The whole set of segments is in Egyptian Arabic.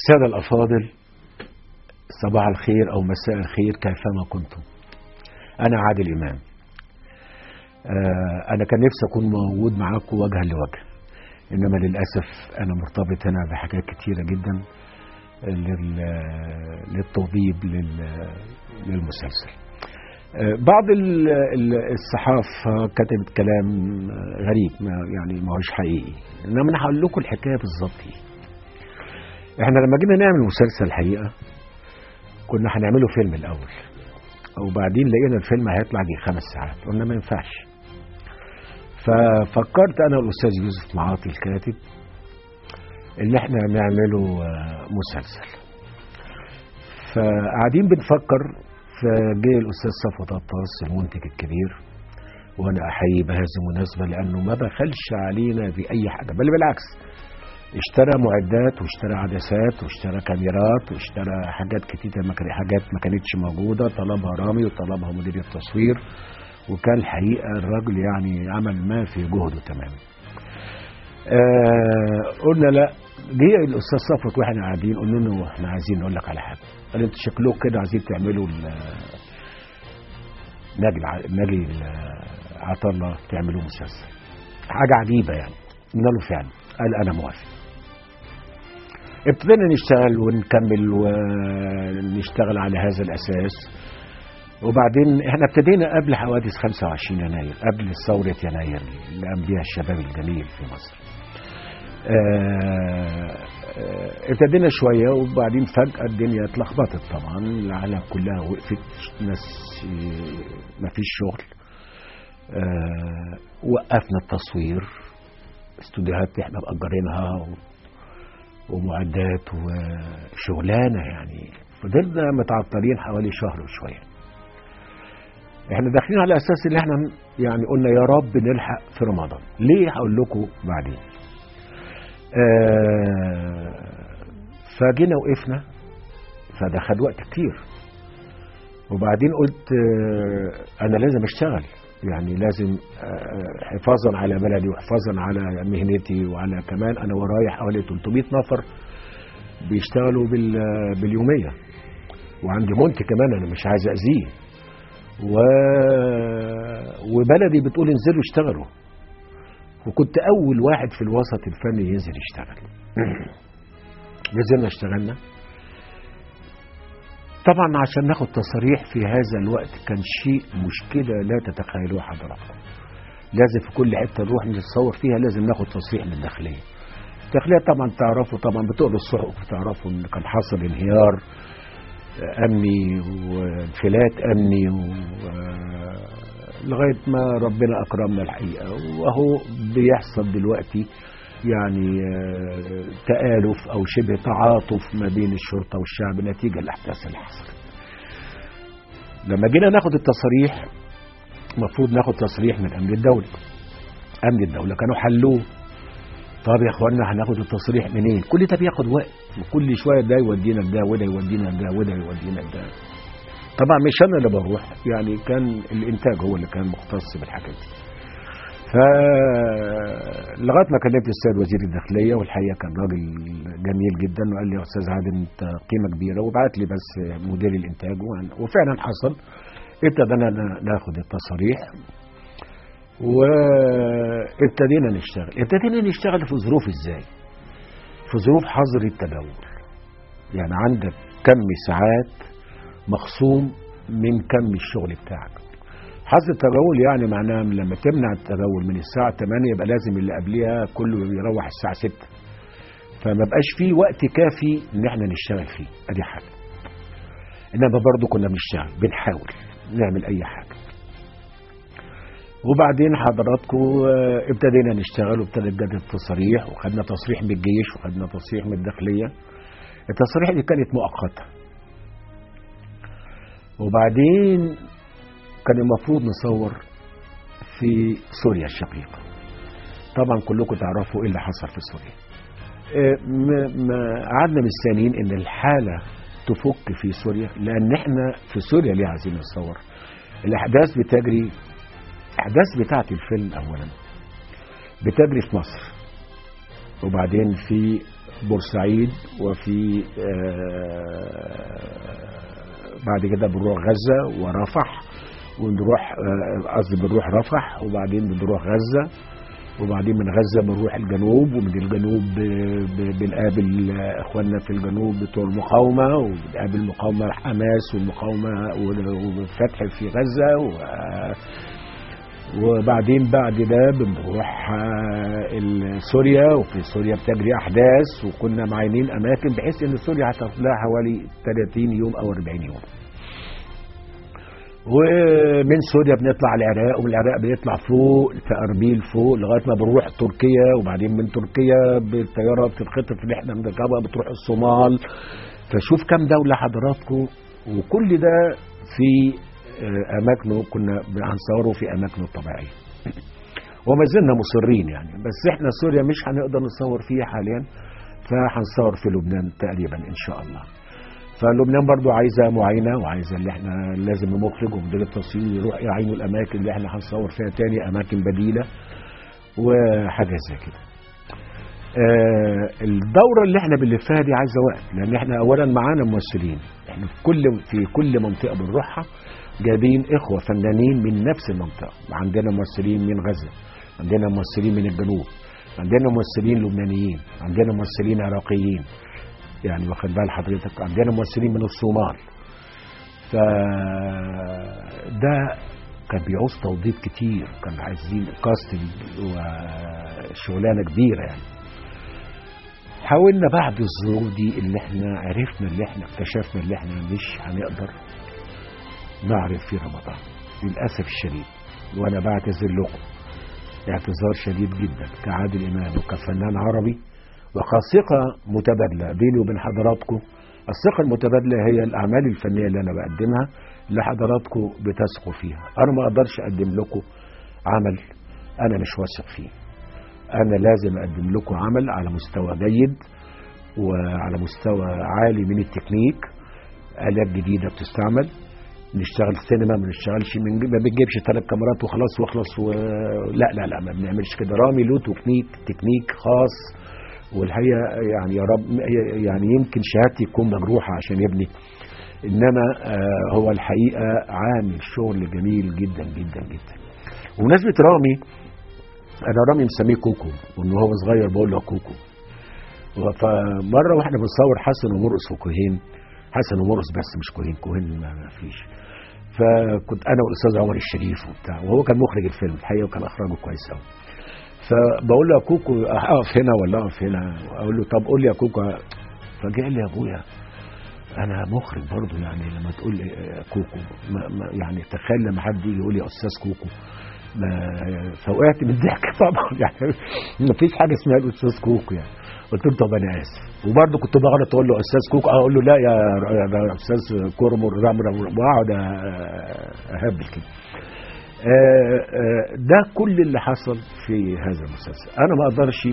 السادة الأفاضل صباح الخير أو مساء الخير كيفما كنتم أنا عادل إمام آه أنا كان نفسي أكون موجود معاكم وجها لوجه إنما للأسف أنا مرتبط هنا بحاجات كتيرة جدا لل- للتوظيف لل- للمسلسل آه بعض ال- ال- الصحافة كتبت كلام غريب ما يعني ما هوش حقيقي إنما أنا هقول لكم الحكاية بالظبط إيه احنا لما جينا نعمل مسلسل الحقيقه كنا هنعمله فيلم الاول وبعدين لقينا الفيلم هيطلع جي خمس ساعات قلنا ما ينفعش ففكرت انا والاستاذ يوسف معاطي الكاتب ان احنا نعمله آه، مسلسل فقاعدين بنفكر فجه الاستاذ صفوت عطاس المنتج الكبير وانا احييه بهذه المناسبه لانه ما بخلش علينا باي حاجه بل بالعكس اشترى معدات واشترى عدسات واشترى كاميرات واشترى حاجات كتيرة ما كان- حاجات ما كانتش موجودة طلبها رامي وطلبها مدير التصوير وكان الحقيقة الراجل يعني عمل ما في جهده تماما آه قلنا لا جه الاستاذ صفوت واحنا قاعدين قلنا له احنا عايزين نقول لك على حاجه قال انتوا شكلكم كده عايزين تعملوا ال- ناجي الع- ناجي ال- عطله تعملوا مسلسل حاجه عجيبه يعني قلنا له فعلا قال انا موافق ابتدينا نشتغل ونكمل ونشتغل على هذا الاساس وبعدين احنا ابتدينا قبل حوادث 25 يناير قبل ثوره يناير اللي قام بيها الشباب الجميل في مصر آه، آه، ابتدينا شويه وبعدين فجاه الدنيا اتلخبطت طبعا العالم كلها وقفت ناس ما فيش شغل آه، وقفنا التصوير استوديوهات احنا مأجرينها و- ومعدات وشغلانه يعني فضلنا متعطلين حوالي شهر وشويه احنا داخلين على اساس ان احنا يعني قلنا يا رب نلحق في رمضان ليه هقول لكم بعدين آه فجينا وقفنا فده خد وقت كتير وبعدين قلت آه انا لازم اشتغل يعني لازم آه حفاظا على بلدي وحفاظا على مهنتي وعلى كمان انا ورايا حوالي 300 نفر بيشتغلوا بال- باليوميه وعندي منتج كمان انا مش عايز اذيه و... وبلدي بتقول انزلوا اشتغلوا وكنت اول واحد في الوسط الفني ينزل يشتغل نزلنا اشتغلنا طبعا عشان ناخد تصاريح في هذا الوقت كان شيء مشكلة لا تتخيلوه حضراتكم لازم في كل حتة نروح نتصور فيها لازم ناخد تصريح من الداخلية الداخلية طبعا تعرفوا طبعا بتقروا الصحف وتعرفوا ان كان حصل انهيار امني وانفلات امني و... لغايه ما ربنا اكرمنا الحقيقه وهو بيحصل دلوقتي يعني آه، تآلف او شبه تعاطف ما بين الشرطه والشعب نتيجه الاحداث اللي حصلت. لما جينا ناخد التصاريح المفروض ناخد تصريح من امن الدوله. امن الدوله كانوا حلوه طب يا اخوانا هناخد التصريح منين؟ كل ده بياخد وقت وكل شويه ده يودينا لده وده يودينا لده وده يودينا لده. طبعا مش انا اللي بروح يعني كان الانتاج هو اللي كان مختص بالحاجات دي. ف لغايه ما كلمت الاستاذ وزير الداخليه والحقيقه كان راجل جميل جدا وقال لي يا استاذ عادل انت قيمه كبيره وبعت لي بس مدير الانتاج وعن- وفعلا حصل ابتدينا ن- ناخد التصاريح وابتدينا نشتغل ابتدينا نشتغل في ظروف ازاي في ظروف حظر التجول يعني عندك كم ساعات مخصوم من كم الشغل بتاعك حظر التجول يعني معناه لما تمنع التجول من الساعة 8 يبقى لازم اللي قبلها كله يروح الساعة 6 فما بقاش فيه وقت كافي ان احنا نشتغل فيه ادي حاجة انما برضه كنا بنشتغل بنحاول نعمل اي حاجة وبعدين حضراتكم آه، ابتدينا نشتغل وابتدت جت التصاريح وخدنا تصريح من الجيش وخدنا تصريح من الداخلية التصاريح دي كانت مؤقتة وبعدين كان المفروض نصور في سوريا الشقيقة طبعا كلكم تعرفوا ايه اللي حصل في سوريا آه، ما- ما قعدنا مستنيين ان الحالة تفك في سوريا لان احنا في سوريا ليه عايزين نصور الاحداث بتجري الاحداث بتاعت الفيلم اولا بتجري في مصر وبعدين في بورسعيد وفي آه، بعد كده بنروح غزة ورفح ونروح آه، قصدي بنروح رفح وبعدين بنروح غزة وبعدين من غزة بنروح الجنوب ومن الجنوب ب- ب- بنقابل آه، اخواننا في الجنوب بتوع المقاومة وبنقابل المقاومة حماس والمقاومة وال- والفتح في غزة و- وبعدين بعد ده بنروح آه، ال- سوريا وفي سوريا بتجري احداث وكنا معينين اماكن بحيث ان سوريا هتاخد لها حوالي 30 يوم او 40 يوم ومن سوريا بنطلع العراق ومن العراق بنطلع فوق في اربيل فوق لغايه ما بنروح تركيا وبعدين من تركيا بالطياره بتتخطف اللي احنا بنركبها بتروح الصومال فشوف كم دوله حضراتكم وكل ده في آه، اماكنه كنا هنصوره في اماكنه الطبيعيه وما زلنا مصرين يعني بس احنا سوريا مش هنقدر نصور فيها حاليا فهنصور في لبنان تقريبا ان شاء الله فلبنان برضو عايزه معاينه وعايزه اللي احنا لازم المخرج ومدير التصوير يروح يعينوا الاماكن اللي احنا هنصور فيها تاني اماكن بديله وحاجه زي كده. آه الدوره اللي احنا بنلفها دي عايزه وقت لان احنا اولا معانا ممثلين احنا في كل في كل منطقه بنروحها جايبين اخوه فنانين من نفس المنطقه عندنا ممثلين من غزه عندنا ممثلين من الجنوب عندنا ممثلين لبنانيين عندنا ممثلين عراقيين يعني واخد بال حضرتك عندنا ممثلين من الصومال ف ده كان بيعوز توظيف كتير كان عايزين كاستنج وشغلانه كبيره يعني حاولنا بعد الظروف دي اللي احنا عرفنا اللي احنا اكتشفنا اللي احنا مش هنقدر نعرف في رمضان للاسف الشديد وانا بعتذر لكم اعتذار شديد جدا كعادل امام وكفنان عربي وكثقة متبادلة بيني وبين حضراتكم الثقة المتبادلة هي الأعمال الفنية اللي أنا بقدمها اللي حضراتكم بتثقوا فيها أنا ما أقدرش أقدم لكم عمل أنا مش واثق فيه أنا لازم أقدم لكم عمل على مستوى جيد وعلى مستوى عالي من التكنيك آلات جديدة بتستعمل نشتغل سينما ما نشتغلش من ما بنجيبش ثلاث كاميرات وخلاص واخلص و... لا لا لا ما بنعملش كده رامي له تكنيك تكنيك خاص والحقيقه يعني يا رب يعني يمكن شهادتي تكون مجروحه عشان ابني انما آه هو الحقيقه عامل شغل جميل جدا جدا جدا وبمناسبه رامي انا رامي مسميه كوكو وان هو صغير بقول له كوكو فمره واحنا بنصور حسن ومرقص وكوهين حسن ومرقص بس مش كوهين كوهين ما ما فيش فكنت انا والاستاذ عمر الشريف وبتاع وهو كان مخرج الفيلم الحقيقه وكان اخراجه كويس قوي فبقول له يا كوكو اقف هنا ولا اقف هنا اقول له طب قول لي يا كوكو فجاء لي يا ابويا انا مخرج برضه يعني لما تقول لي كوكو ما ما يعني تخيل لما حد يجي يقول لي يا استاذ كوكو ما فوقعت من الضحك طبعا يعني ما فيش حاجه اسمها الاستاذ كوكو يعني قلت له طب انا اسف وبرضه كنت بغلط اقول له استاذ كوكو اقول له لا يا يا استاذ كرمر رمرم واقعد اهبل كده آه، آه، ده كل اللي حصل في هذا المسلسل انا ما اقدرش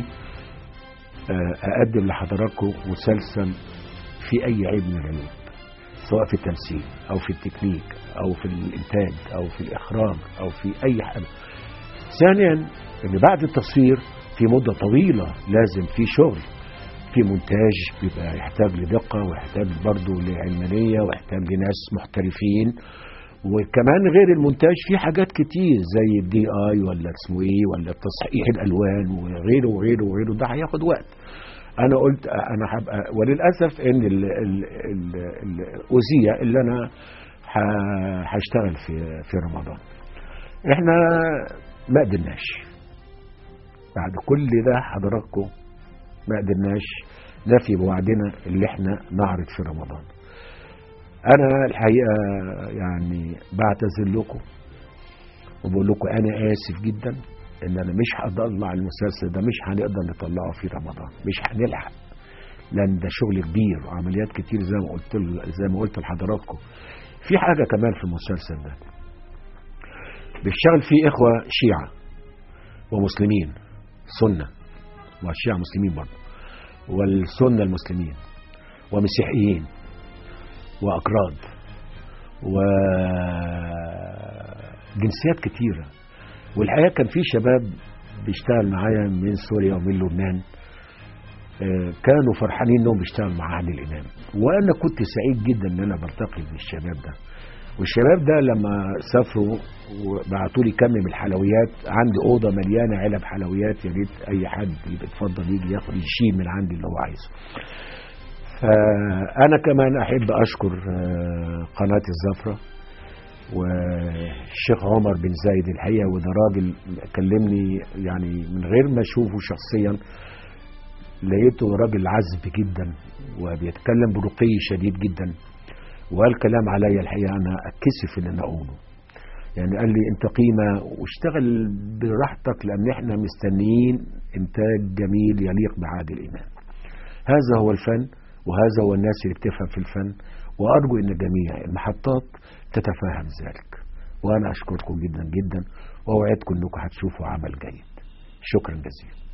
آه، اقدم لحضراتكم مسلسل في اي عيب من العيوب سواء في التمثيل او في التكنيك او في الانتاج او في الاخراج او في اي حاجه ثانيا ان بعد التصوير في مده طويله لازم في شغل في مونتاج بيبقى يحتاج لدقه ويحتاج برضه لعلمانيه ويحتاج لناس محترفين وكمان غير المونتاج في حاجات كتير زي الدي اي ولا اسمه ايه ولا تصحيح الالوان وغيره وغيره وغيره ده هياخد وقت انا قلت انا هبقى وللاسف ان ال ال ال الاذيه اللي انا ه- هشتغل في في رمضان احنا ما قدرناش بعد كل ده حضراتكم ما قدرناش نفي بوعدنا اللي احنا نعرض في رمضان انا الحقيقه يعني بعتذر لكم وبقول لكم انا اسف جدا ان انا مش هطلع المسلسل ده مش هنقدر نطلعه في رمضان مش هنلحق لان ده شغل كبير وعمليات كتير زي ما قلت زي ما قلت لحضراتكم في حاجه كمان في المسلسل ده بيشتغل فيه اخوه شيعه ومسلمين سنه والشيعه مسلمين برضه والسنه المسلمين ومسيحيين واكراد وجنسيات كتيره والحقيقه كان في شباب بيشتغل معايا من سوريا ومن لبنان آه، كانوا فرحانين انهم بيشتغلوا مع عادل امام وانا كنت سعيد جدا ان انا بلتقي بالشباب ده والشباب ده لما سافروا وبعتوا لي كم من الحلويات عندي اوضه مليانه علب حلويات يا ريت اي حد يبقى اتفضل يجي ياخد يشيل من عندي اللي هو عايزه فانا كمان احب اشكر آه، قناه الزفره والشيخ عمر بن زايد الحقيقه وده راجل كلمني يعني من غير ما اشوفه شخصيا لقيته راجل عذب جدا وبيتكلم برقي شديد جدا وقال كلام عليا الحقيقه انا اتكسف ان انا اقوله يعني قال لي انت قيمه واشتغل براحتك لان احنا مستنيين انتاج جميل يليق بعادل امام هذا هو الفن وهذا هو الناس اللي بتفهم في الفن وارجو ان جميع المحطات تتفهم ذلك وانا اشكركم جدا جدا واوعدكم انكم هتشوفوا عمل جيد شكرا جزيلا